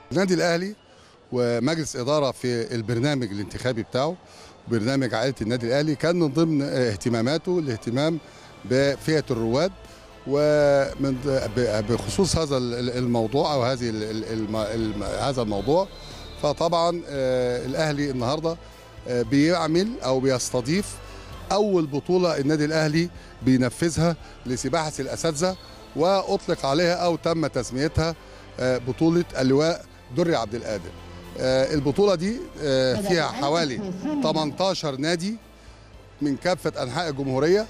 النادي الاهلي ومجلس اداره في البرنامج الانتخابي بتاعه برنامج عائله النادي الاهلي كان من ضمن اهتماماته الاهتمام بفئه الرواد ومن بخصوص هذا الموضوع او هذه هذا الموضوع فطبعا الاهلي النهارده بيعمل او بيستضيف اول بطوله النادي الاهلي بينفذها لسباحه الاساتذه واطلق عليها او تم تسميتها بطوله اللواء دري عبد القادر البطوله دي فيها حوالي 18 نادي من كافه انحاء الجمهوريه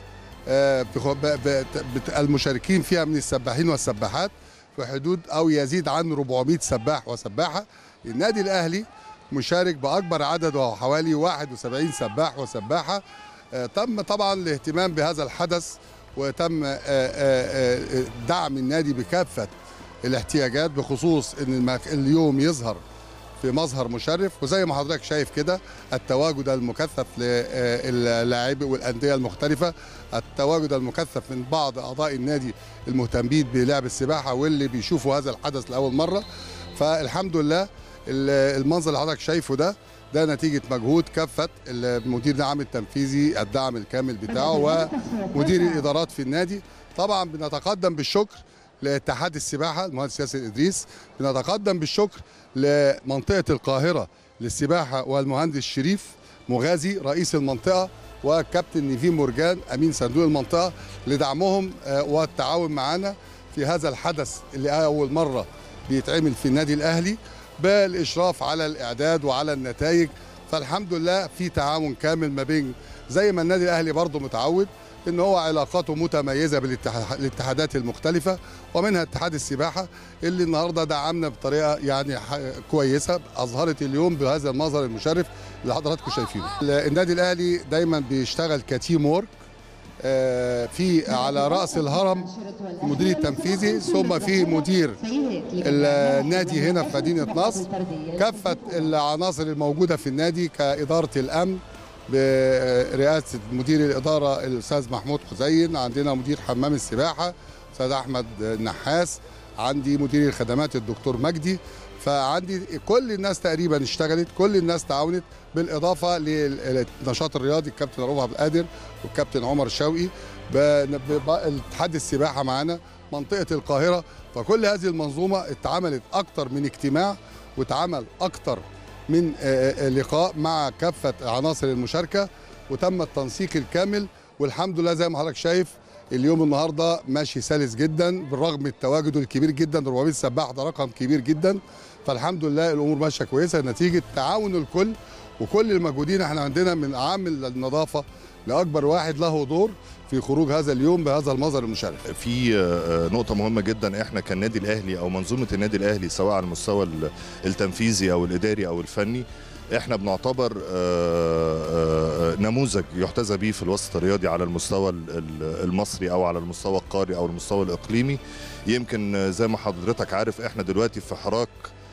المشاركين فيها من السباحين والسباحات في حدود او يزيد عن 400 سباح وسباحه النادي الاهلي مشارك باكبر عدد وهو حوالي 71 سباح وسباحه تم طبعا الاهتمام بهذا الحدث وتم دعم النادي بكافه الاحتياجات بخصوص ان اليوم يظهر في مظهر مشرف وزي ما حضرتك شايف كده التواجد المكثف للاعبي والانديه المختلفه التواجد المكثف من بعض اعضاء النادي المهتمين بلعب السباحه واللي بيشوفوا هذا الحدث لاول مره فالحمد لله المنظر اللي حضرتك شايفه ده ده نتيجة مجهود كافة المدير العام التنفيذي الدعم الكامل بتاعه ومدير الإدارات في النادي طبعا بنتقدم بالشكر لاتحاد السباحة المهندس ياسر إدريس بنتقدم بالشكر لمنطقة القاهرة للسباحة والمهندس شريف مغازي رئيس المنطقة والكابتن نيفين مرجان أمين صندوق المنطقة لدعمهم والتعاون معنا في هذا الحدث اللي أول مرة بيتعمل في النادي الأهلي بالإشراف على الإعداد وعلى النتائج فالحمد لله في تعاون كامل ما بين زي ما النادي الأهلي برضه متعود ان هو علاقاته متميزه بالاتحادات المختلفه ومنها اتحاد السباحه اللي النهارده دعمنا بطريقه يعني كويسه اظهرت اليوم بهذا المظهر المشرف اللي حضراتكم شايفينه. النادي الاهلي دايما بيشتغل كتيم وورك في على راس الهرم المدير التنفيذي ثم في مدير النادي هنا في مدينه نصر كافه العناصر الموجوده في النادي كاداره الامن برئاسه مدير الاداره الاستاذ محمود حسين عندنا مدير حمام السباحه استاذ احمد النحاس عندي مدير الخدمات الدكتور مجدي فعندي كل الناس تقريبا اشتغلت كل الناس تعاونت بالاضافه للنشاط الرياضي الكابتن رؤوف عبد القادر والكابتن عمر شوقي اتحاد السباحه معانا منطقه القاهره فكل هذه المنظومه اتعملت اكتر من اجتماع واتعمل اكتر من لقاء مع كافه عناصر المشاركه وتم التنسيق الكامل والحمد لله زي ما حضرتك شايف اليوم النهارده ماشي سلس جدا بالرغم من التواجد الكبير جدا 400 سباح ده رقم كبير جدا فالحمد لله الامور ماشيه كويسه نتيجه تعاون الكل وكل الموجودين احنا عندنا من عامل النظافه لاكبر واحد له دور في خروج هذا اليوم بهذا المظهر المشرف. في نقطة مهمة جدا احنا كالنادي الاهلي او منظومة النادي الاهلي سواء على المستوى التنفيذي او الاداري او الفني احنا بنعتبر نموذج يحتذى به في الوسط الرياضي على المستوى المصري او على المستوى القاري او المستوى الاقليمي يمكن زي ما حضرتك عارف احنا دلوقتي في حراك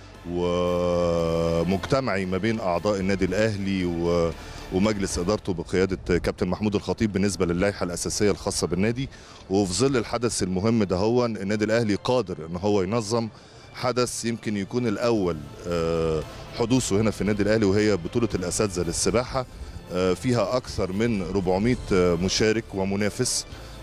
ومجتمعي ما بين اعضاء النادي الاهلي و ومجلس ادارته بقياده كابتن محمود الخطيب بالنسبه للائحه الاساسيه الخاصه بالنادي وفي ظل الحدث المهم ده هو النادي الاهلي قادر ان هو ينظم حدث يمكن يكون الاول حدوثه هنا في النادي الاهلي وهي بطوله الاساتذه للسباحه فيها اكثر من 400 مشارك ومنافس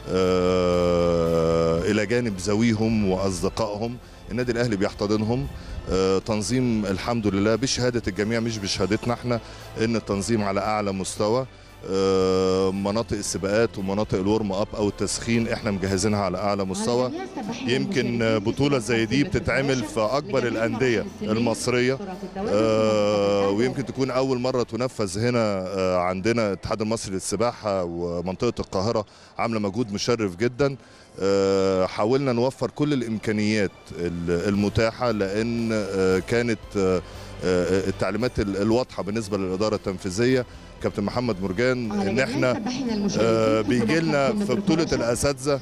الى جانب ذويهم واصدقائهم النادي الاهلي بيحتضنهم تنظيم الحمد لله بشهاده الجميع مش بشهادتنا احنا ان التنظيم على اعلى مستوى مناطق السباقات ومناطق الورم اب او التسخين احنا مجهزينها على اعلى مستوى يمكن بطوله زي دي بتتعمل في اكبر الانديه المصريه ويمكن تكون اول مره تنفذ هنا عندنا الاتحاد المصري للسباحه ومنطقه القاهره عامله مجهود مشرف جدا حاولنا نوفر كل الامكانيات المتاحه لان كانت التعليمات الواضحه بالنسبه للاداره التنفيذيه كابتن محمد مرجان ان احنا بيجي لنا في بطوله الاساتذه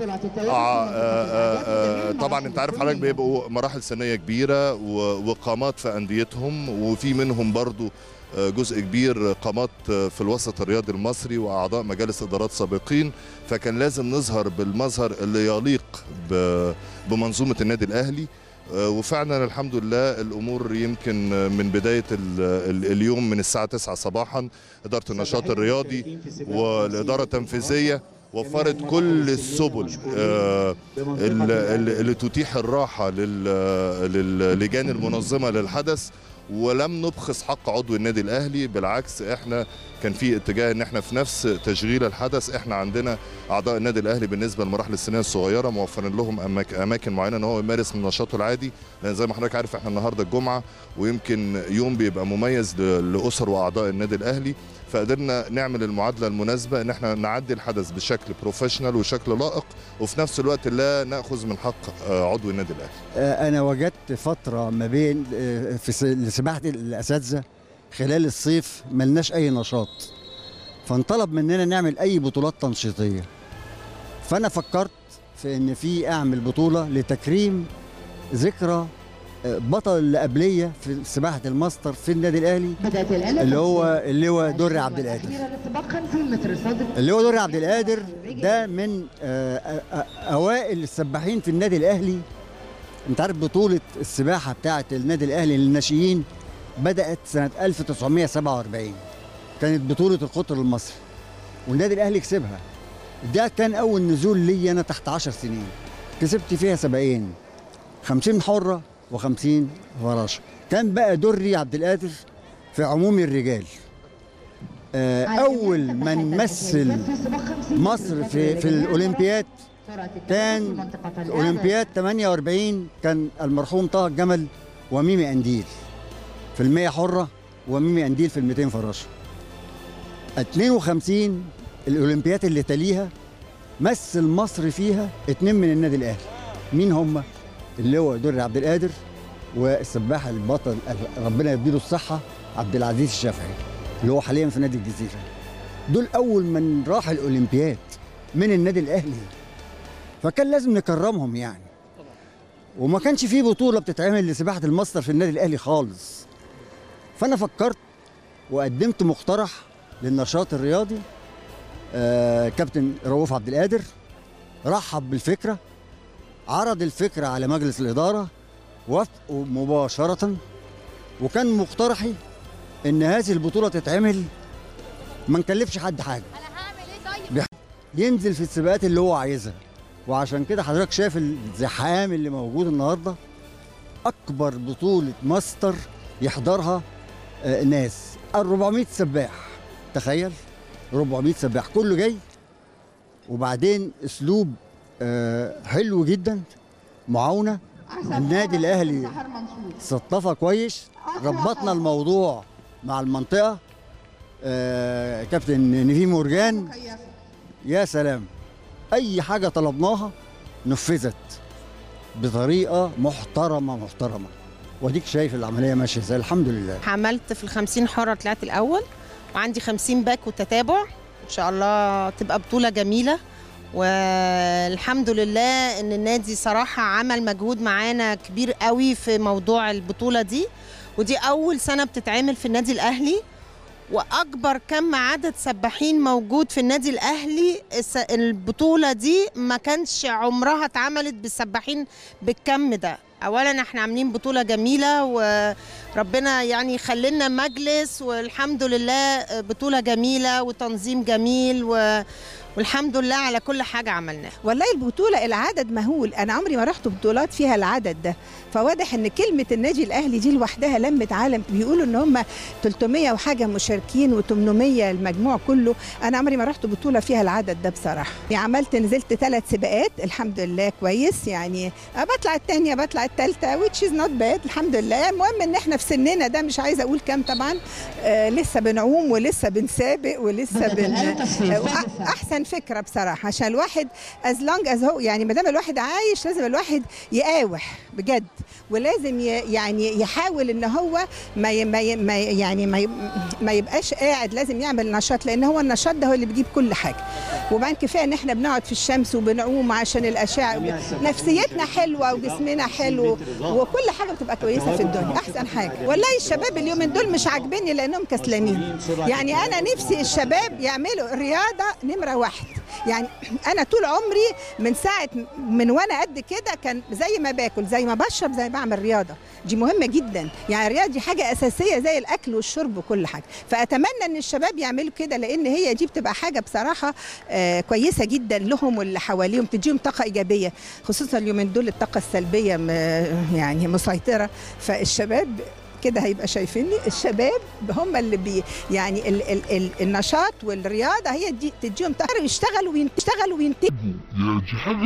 طبعا انت عارف حضرتك بيبقوا مراحل سنيه كبيره وقامات في انديتهم وفي منهم برضو جزء كبير قامات في الوسط الرياضي المصري واعضاء مجالس ادارات سابقين فكان لازم نظهر بالمظهر اللي يليق بمنظومه النادي الاهلي آه، وفعلا الحمد لله الامور يمكن من بدايه ال- ال- اليوم من الساعه 9 صباحا اداره النشاط الرياضي والاداره التنفيذيه وفرت كل السبل آه، ال- ال- اللي تتيح الراحه لل- للجان المنظمه للحدث ولم نبخس حق عضو النادي الاهلي بالعكس احنا كان في اتجاه ان احنا في نفس تشغيل الحدث احنا عندنا اعضاء النادي الاهلي بالنسبه للمراحل السنيه الصغيره موفرين لهم أماك- اماكن معينه ان هو يمارس من نشاطه العادي لان زي ما حضرتك عارف احنا النهارده الجمعه ويمكن يوم بيبقى مميز ل- لاسر واعضاء النادي الاهلي فقدرنا نعمل المعادله المناسبه ان احنا نعدي الحدث بشكل بروفيشنال وشكل لائق وفي نفس الوقت لا ناخذ من حق آه، عضو النادي الاهلي آه، أنا وجدت فترة ما بين آه، في س- لسباحة الأساتذة خلال الصيف ملناش أي نشاط فانطلب مننا نعمل أي بطولات تنشيطية فأنا فكرت في إن في أعمل بطولة لتكريم ذكرى آه، بطل اللي قبلية في سباحة الماستر في النادي الأهلي بدأت الآلة اللي هو تسير. اللي هو دري عبد القادر الأخيرة للسباق 50 متر صادق اللي هو دري عبد القادر ده من آه، آه، آه، اوائل السباحين في النادي الاهلي انت عارف بطوله السباحه بتاعه النادي الاهلي للناشئين بدات سنه 1947 كانت بطوله القطر المصري والنادي الاهلي كسبها ده كان اول نزول لي انا تحت 10 سنين كسبت فيها سباقين 50 حره و50 فراشه كان بقى دري عبد القادر في عموم الرجال آه، اول من مثل مصر في في الاولمبياد كان اولمبياد 48 كان المرحوم طه الجمل وميمي انديل في المية حرة وميمي انديل في ال 200 فراشة 52 الاولمبياد اللي تليها مثل مصر فيها اتنين من النادي الاهلي مين هم اللي هو دري عبد القادر والسباح البطل ربنا يديله الصحة عبد العزيز الشافعي اللي هو حاليا في نادي الجزيرة دول أول من راح الأولمبياد من النادي الأهلي فكان لازم نكرمهم يعني وما كانش في بطولة بتتعمل لسباحة الماستر في النادي الأهلي خالص فأنا فكرت وقدمت مقترح للنشاط الرياضي آه كابتن رؤوف عبد القادر رحب بالفكرة عرض الفكرة على مجلس الإدارة وافقوا مباشرة وكان مقترحي إن هذه البطولة تتعمل ما نكلفش حد حاجة انا هعمل ايه طيب ينزل في السباقات اللي هو عايزها وعشان كده حضرتك شايف الزحام اللي موجود النهارده اكبر بطوله ماستر يحضرها آه، ناس ال 400 سباح تخيل 400 سباح كله جاي وبعدين اسلوب آه، حلو جدا معاونه النادي الاهلي صطفى كويس ربطنا الموضوع مع المنطقه آه، كابتن نيفي مورجان يا سلام اي حاجه طلبناها نفذت بطريقه محترمه محترمه واديك شايف العمليه ماشيه ازاي الحمد لله عملت في الخمسين حرة طلعت الأول وعندي خمسين باك وتتابع إن شاء الله تبقى بطولة جميلة والحمد لله إن النادي صراحة عمل مجهود معانا كبير قوي في موضوع البطولة دي ودي أول سنة بتتعمل في النادي الأهلي واكبر كم عدد سباحين موجود في النادي الاهلي الس- البطوله دي ما كانش عمرها اتعملت بالسباحين بالكم ده اولا احنا عاملين بطوله جميله وربنا يعني يخلينا مجلس والحمد لله بطوله جميله وتنظيم جميل و... والحمد لله على كل حاجه عملناها والله البطولة العدد مهول أنا عمري ما رحت بطولات فيها العدد ده فواضح إن كلمة النادي الأهلي دي لوحدها لمت عالم بيقولوا إن هم 300 وحاجة مشاركين و800 المجموع كله أنا عمري ما رحت بطولة فيها العدد ده بصراحة يعني عملت نزلت ثلاث سباقات الحمد لله كويس يعني بطلع الثانية بطلع الثالثة which is not bad الحمد لله المهم إن إحنا في سننا ده مش عايزة أقول كام طبعا آه لسه بنعوم ولسه بنسابق ولسه بن آه، وأ- احسن فكره بصراحه عشان الواحد از لونج از هو يعني ما دام الواحد عايش لازم الواحد يقاوح بجد ولازم ي- يعني يحاول ان هو ما ي- ما ي- ما ي- يعني ما ي- ما يبقاش قاعد لازم يعمل نشاط لان هو النشاط ده هو اللي بيجيب كل حاجه وبعدين كفايه ان احنا بنقعد في الشمس وبنعوم عشان الاشعه نفسيتنا حلوه وجسمنا حلو وكل حاجه بتبقى كويسه في الدنيا احسن حاجه والله الشباب اليومين دول مش عاجبيني لانهم كسلانين يعني انا نفسي الشباب يعملوا رياضه نمره واحد يعني انا طول عمري من ساعه من وانا قد كده كان زي ما باكل زي ما بشرب زي ما بعمل رياضه دي مهمه جدا يعني الرياضه دي حاجه اساسيه زي الاكل والشرب وكل حاجه فاتمنى ان الشباب يعملوا كده لان هي دي بتبقى حاجه بصراحه آه كويسه جدا لهم واللي حواليهم تديهم طاقه ايجابيه خصوصا اليومين دول الطاقه السلبيه م- يعني مسيطره فالشباب كده هيبقى شايفيني الشباب هم اللي بي يعني ال ال ال النشاط والرياضه هي دي تديهم طاقه يشتغلوا ويشتغلوا وينتجوا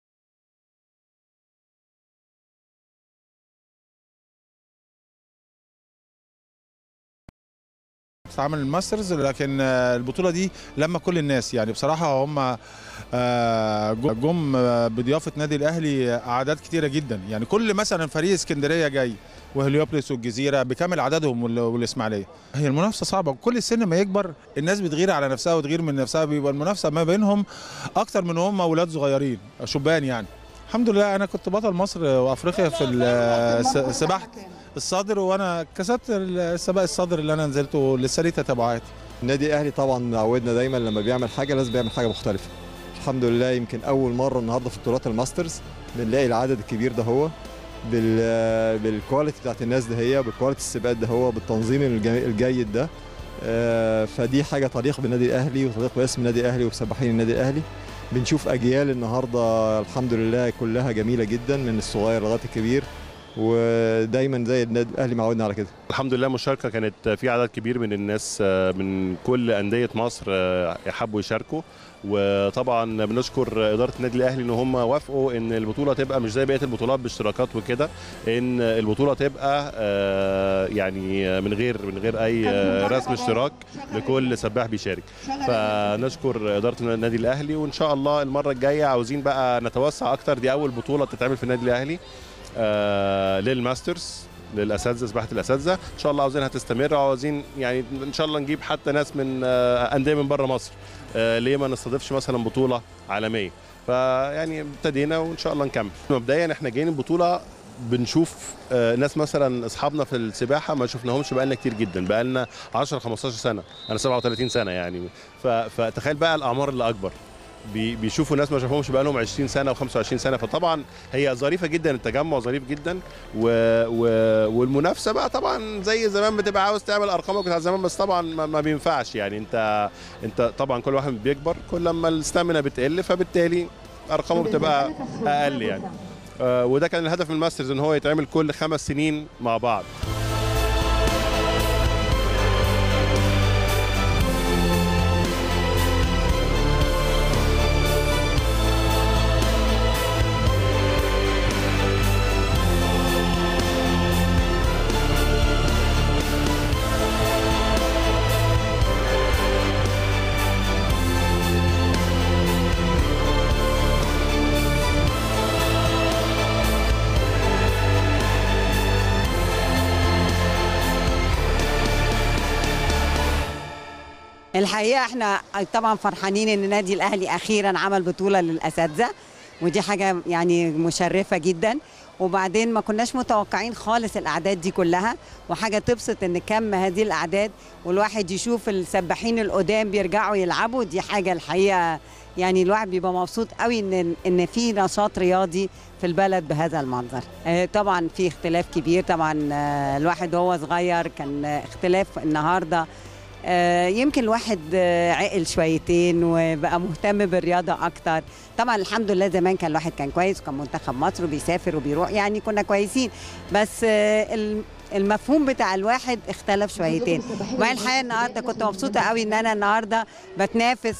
عمل الماسترز لكن آه، البطوله دي لما كل الناس يعني بصراحه هم آه، جم آه، بضيافه نادي الاهلي اعداد كتيره جدا يعني كل مثلا فريق اسكندريه جاي وهليوبلس والجزيره بكامل عددهم وال- والاسماعيليه هي المنافسه صعبه كل السن ما يكبر الناس بتغير على نفسها وتغير من نفسها بيبقى المنافسه ما بينهم اكتر من هم اولاد صغيرين شبان يعني الحمد لله انا كنت بطل مصر وافريقيا في ال- سباحه الصدر وانا كسبت السباق الصدر اللي انا نزلته لسه ليه تتابعات النادي الاهلي طبعا عودنا دايما لما بيعمل حاجه لازم بيعمل حاجه مختلفه الحمد لله يمكن اول مره النهارده في بطولات الماسترز بنلاقي العدد الكبير ده هو بال بالكواليتي بتاعت الناس ده هي بالكواليتي السباقات ده هو بالتنظيم الجي- الجيد ده آه، فدي حاجه تليق بالنادي الاهلي وتليق باسم النادي الاهلي وبسباحين النادي الاهلي بنشوف اجيال النهارده الحمد لله كلها جميله جدا من الصغير لغايه الكبير ودايما زي النادي الاهلي معودنا على كده الحمد لله مشاركة كانت في عدد كبير من الناس آه، من كل أندية مصر آه، يحبوا يشاركوا وطبعا بنشكر إدارة النادي الأهلي إن هم وافقوا إن البطولة تبقى مش زي بقية البطولات باشتراكات وكده إن البطولة تبقى آه، يعني من غير من غير أي آه، رسم اشتراك لكل سباح بيشارك فنشكر إدارة النادي الأهلي وإن شاء الله المرة الجاية عاوزين بقى نتوسع أكتر دي أول بطولة تتعمل في النادي الأهلي آه، للماسترز للاساتذه سباحه الاساتذه ان شاء الله عاوزينها تستمر وعاوزين يعني ان شاء الله نجيب حتى ناس من آه، انديه من بره مصر آه، ليه ما نستضيفش مثلا بطوله عالميه فيعني ابتدينا وان شاء الله نكمل مبدئيا احنا جايين البطوله بنشوف آه، ناس مثلا اصحابنا في السباحه ما شفناهمش بقالنا كتير جدا بقالنا 10 15 سنه انا 37 سنه يعني ف- فتخيل بقى الاعمار اللي اكبر بي- بيشوفوا ناس ما شافوهمش بقى لهم 20 سنه و25 سنه فطبعا هي ظريفه جدا التجمع ظريف جدا و... و... والمنافسه بقى طبعا زي زمان بتبقى عاوز تعمل ارقامك بتاع زمان بس طبعا ما, ما بينفعش يعني انت انت طبعا كل واحد بيكبر كل ما الاستامينا بتقل فبالتالي ارقامه بتبقى اقل يعني آه وده كان الهدف من الماسترز ان هو يتعمل كل خمس سنين مع بعض الحقيقه احنا طبعا فرحانين ان النادي الاهلي اخيرا عمل بطوله للاساتذه ودي حاجه يعني مشرفه جدا وبعدين ما كناش متوقعين خالص الاعداد دي كلها وحاجه تبسط ان كم هذه الاعداد والواحد يشوف السباحين القدام بيرجعوا يلعبوا دي حاجه الحقيقه يعني الواحد بيبقى مبسوط قوي ان ان في نشاط رياضي في البلد بهذا المنظر آه، طبعا في اختلاف كبير طبعا آه، الواحد وهو صغير كان آه، اختلاف النهارده آه، يمكن الواحد آه، عقل شويتين وبقى مهتم بالرياضه اكتر طبعا الحمد لله زمان كان الواحد كان كويس وكان منتخب مصر وبيسافر وبيروح يعني كنا كويسين بس آه، الم- المفهوم بتاع الواحد اختلف شويتين وبعدين الحقيقه النهارده كنت مبسوطه قوي ان انا النهارده بتنافس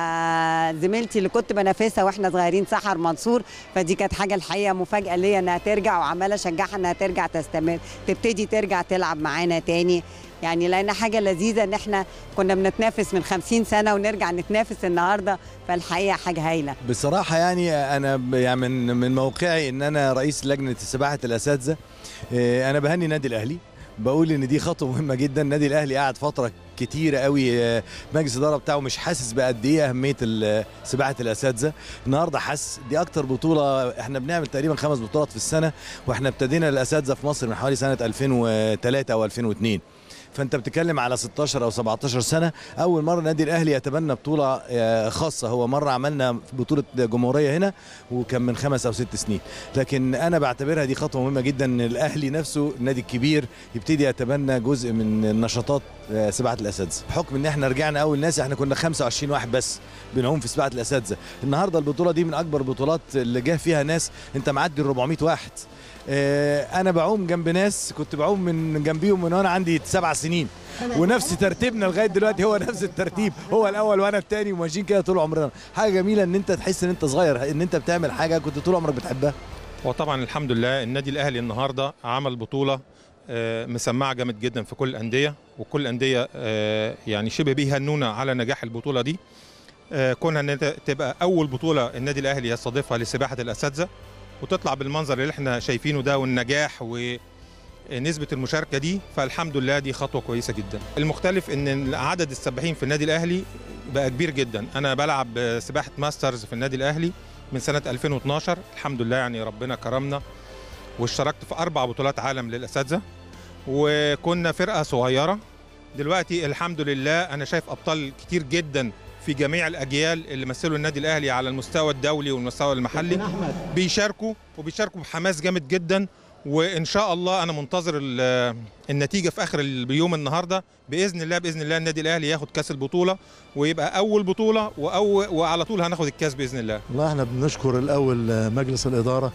مع زميلتي اللي كنت بنافسها واحنا صغيرين سحر منصور فدي كانت حاجه الحقيقه مفاجاه ليا انها ترجع وعماله اشجعها انها ترجع تستمر تبتدي ترجع تلعب معانا تاني يعني لان حاجه لذيذه ان احنا كنا بنتنافس من 50 سنه ونرجع نتنافس النهارده فالحقيقه حاجه هايله بصراحة يعني أنا ب- يعني من من موقعي إن أنا رئيس لجنة سباحة الأساتذة إيه، أنا بهني النادي الأهلي بقول إن دي خطوة مهمة جدا النادي الأهلي قاعد فترة كتيرة قوي آه، مجلس الإدارة بتاعه مش حاسس بقد إيه أهمية ال- سباحة الأساتذة النهاردة حس دي أكتر بطولة إحنا بنعمل تقريبا خمس بطولات في السنة وإحنا ابتدينا الأساتذة في مصر من حوالي سنة 2003 أو 2002 فانت بتتكلم على 16 او 17 سنه اول مره النادي الاهلي يتبنى بطوله آه، خاصه هو مره عملنا بطوله جمهوريه هنا وكان من خمس او ست سنين لكن انا بعتبرها دي خطوه مهمه جدا ان الاهلي نفسه النادي الكبير يبتدي يتبنى جزء من نشاطات آه، سباحه الاساتذه بحكم ان احنا رجعنا اول ناس احنا كنا 25 واحد بس بنعوم في سباحه الاساتذه النهارده البطوله دي من اكبر البطولات اللي جه فيها ناس انت معدي ال 400 واحد آه، انا بعوم جنب ناس كنت بعوم من جنبيهم من وانا عندي سبع سنين ونفس ترتيبنا لغايه دلوقتي هو نفس الترتيب هو الاول وانا الثاني وماشيين كده طول عمرنا حاجه جميله ان انت تحس ان انت صغير ان انت بتعمل حاجه كنت طول عمرك بتحبها وطبعا الحمد لله النادي الاهلي النهارده عمل بطوله آه، مسمعه جامد جدا في كل الانديه وكل الانديه آه، يعني شبه بيهنونا على نجاح البطوله دي آه، كونها ان إنت تبقى اول بطوله النادي الاهلي يستضيفها لسباحه الاساتذه وتطلع بالمنظر اللي احنا شايفينه ده والنجاح ونسبه المشاركه دي فالحمد لله دي خطوه كويسه جدا المختلف ان عدد السباحين في النادي الاهلي بقى كبير جدا انا بلعب سباحه ماسترز في النادي الاهلي من سنه 2012 الحمد لله يعني ربنا كرمنا واشتركت في اربع بطولات عالم للاساتذه وكنا فرقه صغيره دلوقتي الحمد لله انا شايف ابطال كتير جدا في جميع الاجيال اللي مثلوا النادي الاهلي على المستوى الدولي والمستوى المحلي بيشاركوا وبيشاركوا بحماس جامد جدا وان شاء الله انا منتظر ال- النتيجه في اخر اليوم النهارده باذن الله باذن الله النادي الاهلي ياخد كاس البطوله ويبقى اول بطوله وأو وعلى طول هناخد الكاس باذن الله والله احنا بنشكر الاول مجلس الاداره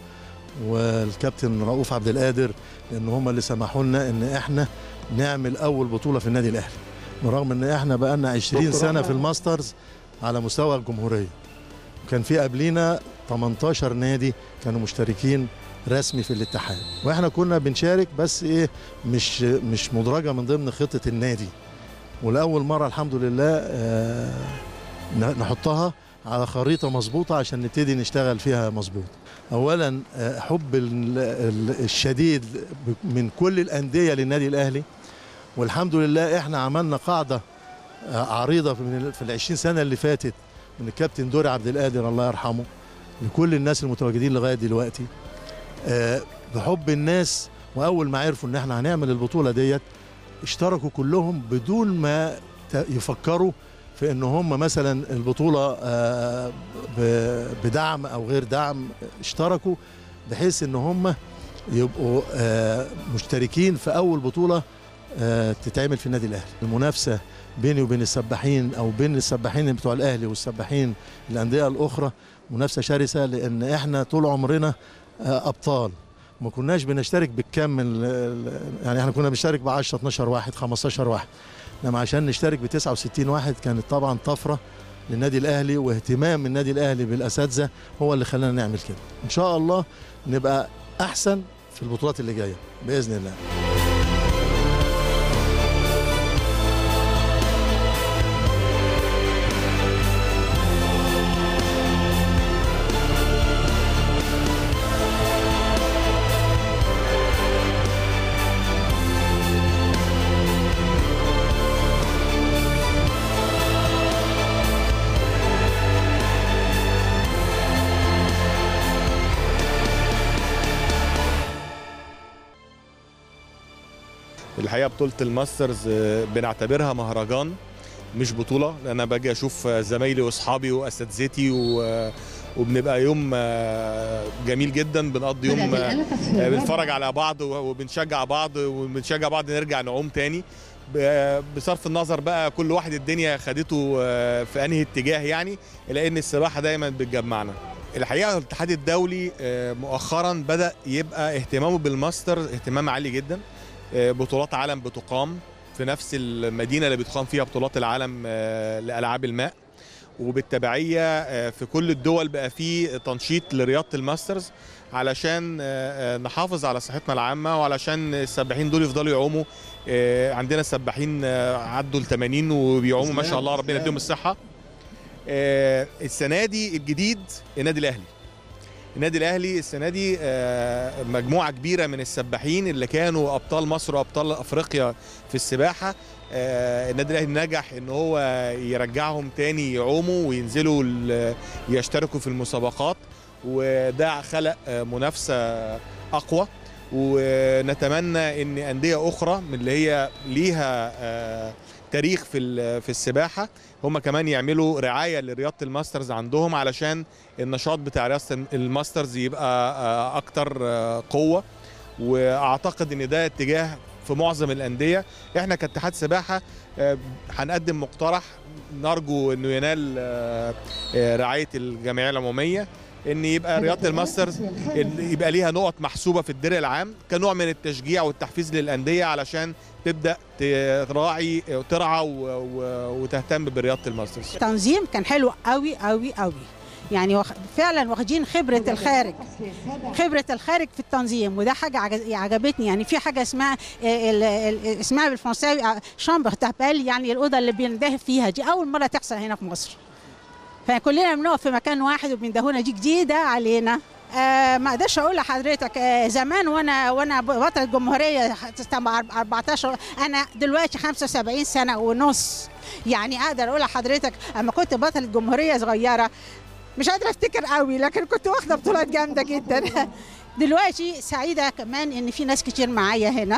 والكابتن رؤوف عبد القادر لان هم اللي سمحوا لنا ان احنا نعمل اول بطوله في النادي الاهلي برغم ان احنا بقالنا 20 سنه في الماسترز على مستوى الجمهوريه وكان في قبلينا 18 نادي كانوا مشتركين رسمي في الاتحاد واحنا كنا بنشارك بس ايه مش مش مدرجه من ضمن خطه النادي ولاول مره الحمد لله آه نحطها على خريطه مظبوطه عشان نبتدي نشتغل فيها مظبوط اولا آه، حب ال- ال- الشديد ب- من كل الانديه للنادي الاهلي والحمد لله احنا عملنا قاعده آه، عريضه في من ال- في ال 20 سنه اللي فاتت من الكابتن دوري عبد القادر الله يرحمه لكل الناس المتواجدين لغايه دلوقتي آه، بحب الناس واول ما عرفوا ان احنا هنعمل البطوله ديت اشتركوا كلهم بدون ما ت- يفكروا في ان هم مثلا البطوله آه، ب- بدعم او غير دعم اشتركوا بحيث ان هم يبقوا آه، مشتركين في اول بطوله آه، تتعمل في النادي الاهلي المنافسه بيني وبين السباحين او بين السباحين بتوع الاهلي والسباحين الانديه الاخرى منافسه شرسه لان احنا طول عمرنا آه، ابطال ما كناش بنشترك بالكم ال- ال- يعني احنا كنا بنشترك ب 10 12 واحد 15 واحد انما عشان نشترك ب 69 واحد كانت طبعا طفره للنادي الاهلي واهتمام النادي الاهلي بالاساتذه هو اللي خلانا نعمل كده ان شاء الله نبقى احسن في البطولات اللي جايه باذن الله الحقيقه بطوله الماسترز آه، بنعتبرها مهرجان مش بطوله لان انا باجي اشوف آه، زمايلي واصحابي واساتذتي و- وبنبقى يوم آه، جميل جدا بنقضي يوم آه، آه، بنتفرج على بعض و- وبنشجع بعض وبنشجع بعض نرجع نعوم تاني ب- بصرف النظر بقى كل واحد الدنيا خدته آه، في انهي اتجاه يعني الا ان السباحه دايما بتجمعنا الحقيقه الاتحاد الدولي آه، مؤخرا بدا يبقى اهتمامه بالماستر اهتمام عالي جدا آه، بطولات عالم بتقام في نفس المدينه اللي بتقام فيها بطولات العالم آه، لالعاب الماء وبالتبعيه آه، في كل الدول بقى في تنشيط لرياضه الماسترز علشان آه، آه، نحافظ على صحتنا العامه وعلشان السباحين دول يفضلوا يعوموا آه، عندنا سباحين آه، عدوا ال 80 وبيعوموا ما شاء الله ربنا يديهم الصحه آه، السنه دي الجديد النادي الاهلي النادي الاهلي السنه دي آه، مجموعه كبيره من السباحين اللي كانوا ابطال مصر وابطال افريقيا في السباحه آه، النادي الاهلي نجح ان هو يرجعهم تاني يعوموا وينزلوا ال- يشتركوا في المسابقات وده خلق آه، منافسه اقوى ونتمنى ان انديه اخرى من اللي هي ليها آه، تاريخ في ال- في السباحه هم كمان يعملوا رعايه لرياضه الماسترز عندهم علشان النشاط بتاع رياضه الماسترز يبقى آه، اكتر آه، قوه واعتقد ان ده اتجاه في معظم الانديه احنا كاتحاد سباحه آه، هنقدم مقترح نرجو انه ينال آه، آه، رعايه الجمعيه العموميه ان يبقى رياضه الماسترز ال- يبقى ليها نقط محسوبه في الدرع العام كنوع من التشجيع والتحفيز للانديه علشان تبدا تراعي ترعى و- و- وتهتم برياضه الماسترز التنظيم كان حلو قوي قوي قوي يعني واخ- فعلا واخدين خبره الخارج خبره الخارج في التنظيم وده حاجه عجز- عجبتني يعني في حاجه اسمها ال- ال- اسمها بالفرنساوي شامبر تابال يعني الاوضه اللي بيندهب فيها دي اول مره تحصل هنا في مصر فكلنا بنقف في مكان واحد وبيندهونا دي جديده علينا آه ما اقدرش اقول لحضرتك آه زمان وانا وانا بطل الجمهوريه تم 14 انا دلوقتي 75 سنه ونص يعني اقدر اقول لحضرتك اما كنت بطل الجمهوريه صغيره مش قادره افتكر قوي لكن كنت واخده بطولات جامده جدا دلوقتي سعيده كمان ان في ناس كتير معايا هنا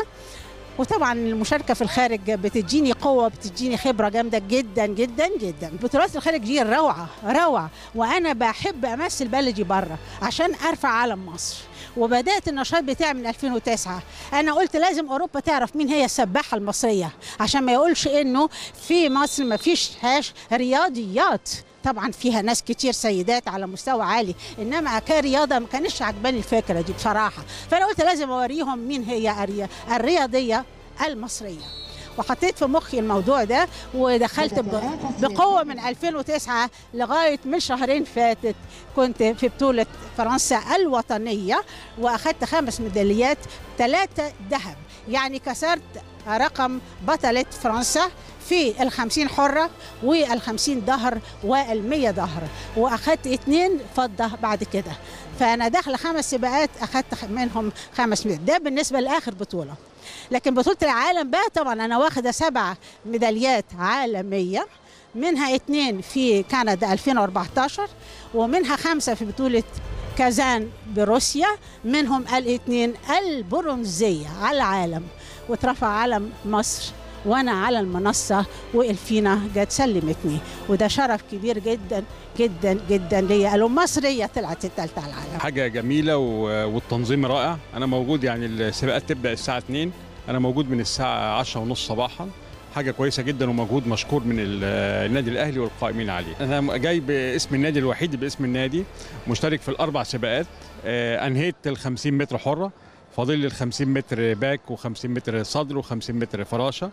وطبعا المشاركه في الخارج بتديني قوه بتديني خبره جامده جدا جدا جدا بطولات الخارج دي روعه روعه وانا بحب امثل بلدي بره عشان ارفع علم مصر وبدات النشاط بتاعي من 2009 انا قلت لازم اوروبا تعرف مين هي السباحه المصريه عشان ما يقولش انه في مصر ما فيش هاش رياضيات طبعا فيها ناس كتير سيدات على مستوى عالي انما كرياضه ما كانش عجباني الفكره دي بصراحه فانا قلت لازم اوريهم مين هي الري- الرياضيه المصريه وحطيت في مخي الموضوع ده ودخلت ب- بقوه من 2009 لغايه من شهرين فاتت كنت في بطوله فرنسا الوطنيه واخدت خمس ميداليات ثلاثه ذهب يعني كسرت رقم بطله فرنسا في الخمسين حرة والخمسين ظهر والمية ظهر وأخدت اتنين فضة بعد كده فأنا داخلة خمس سباقات أخدت منهم خمس ميداليات ده بالنسبة لآخر بطولة لكن بطولة العالم بقى طبعا أنا واخدة سبع ميداليات عالمية منها اتنين في كندا 2014 ومنها خمسة في بطولة كازان بروسيا منهم الاثنين البرونزية على العالم واترفع علم مصر وانا على المنصه والفينا جت سلمتني وده شرف كبير جدا جدا جدا ليا قالوا مصريه طلعت الثالثه على العالم حاجة جميلة و- والتنظيم رائع أنا موجود يعني السباقات تبدأ الساعة 2 أنا موجود من الساعة 10 ونص صباحا حاجة كويسة جدا ومجهود مشكور من ال- النادي الأهلي والقائمين عليه أنا جاي باسم النادي الوحيد باسم النادي مشترك في الأربع سباقات آه، أنهيت ال 50 متر حرة فاضل لي ال 50 متر باك و50 متر صدر و50 متر فراشة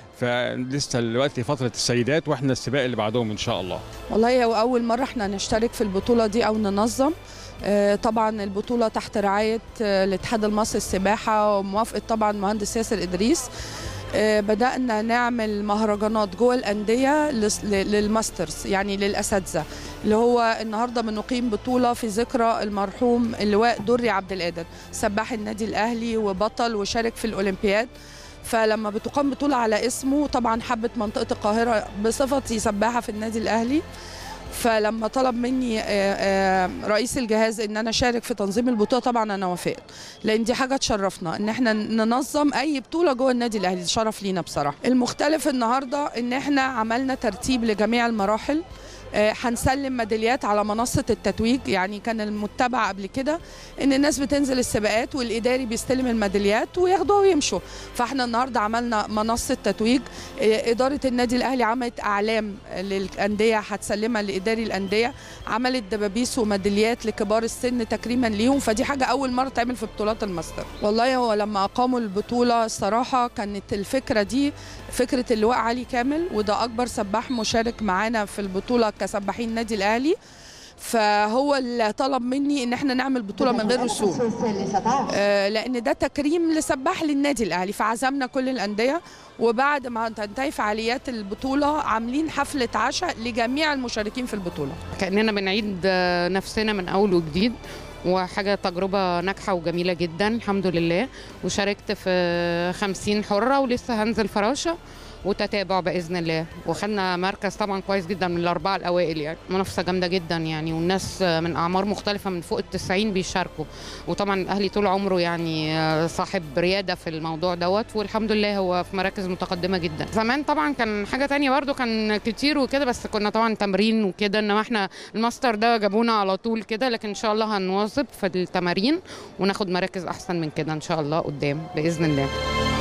فلسه دلوقتي فترة السيدات واحنا السباق اللي بعدهم إن شاء الله والله هو أول مرة احنا نشترك في البطولة دي أو ننظم آه، طبعا البطولة تحت رعاية آه، الاتحاد المصري السباحة وموافقة طبعا مهندس ياسر إدريس آه، بدأنا نعمل مهرجانات جوه الأندية لس- ل- للماسترز يعني للأساتذة اللي هو النهارده بنقيم بطولة في ذكرى المرحوم اللواء دري عبد القادر سباح النادي الأهلي وبطل وشارك في الأولمبياد فلما بتقام بطولة على اسمه طبعا حبت منطقة القاهرة بصفتي سباحة في النادي الأهلي فلما طلب مني آه، آه، رئيس الجهاز ان انا اشارك في تنظيم البطوله طبعا انا وافقت لان دي حاجه تشرفنا ان احنا ننظم اي بطوله جوه النادي الاهلي ده شرف لينا بصراحه المختلف النهارده ان احنا عملنا ترتيب لجميع المراحل آه، هنسلم ميداليات على منصة التتويج يعني كان المتبع قبل كده ان الناس بتنزل السباقات والاداري بيستلم الميداليات وياخدوها ويمشوا فاحنا النهارده عملنا منصة تتويج آه، ادارة النادي الاهلي عملت اعلام للاندية هتسلمها لاداري الاندية عملت دبابيس وميداليات لكبار السن تكريما ليهم فدي حاجة اول مرة تعمل في بطولات الماستر والله هو لما اقاموا البطولة الصراحة كانت الفكرة دي فكرة اللواء علي كامل وده أكبر سباح مشارك معانا في البطولة كسباحين النادي الأهلي فهو اللي طلب مني ان احنا نعمل بطوله من غير رسوم آه، لان ده تكريم لسباح للنادي الاهلي فعزمنا كل الانديه وبعد ما تنتهي فعاليات البطوله عاملين حفله عشاء لجميع المشاركين في البطوله كأننا بنعيد آه، نفسنا من أول وجديد وحاجة تجربة ناجحة وجميلة جدا الحمد لله وشاركت في 50 حرة ولسه هنزل فراشة وتتابع باذن الله وخدنا مركز طبعا كويس جدا من الاربعه الاوائل يعني منافسه جامده جدا يعني والناس من اعمار مختلفه من فوق التسعين بيشاركوا وطبعا الاهلي طول عمره يعني صاحب رياده في الموضوع دوت والحمد لله هو في مراكز متقدمه جدا زمان طبعا كان حاجه تانية برضو كان كتير وكده بس كنا طبعا تمرين وكده انما احنا الماستر ده جابونا على طول كده لكن ان شاء الله هنواظب في التمارين وناخد مراكز احسن من كده ان شاء الله قدام باذن الله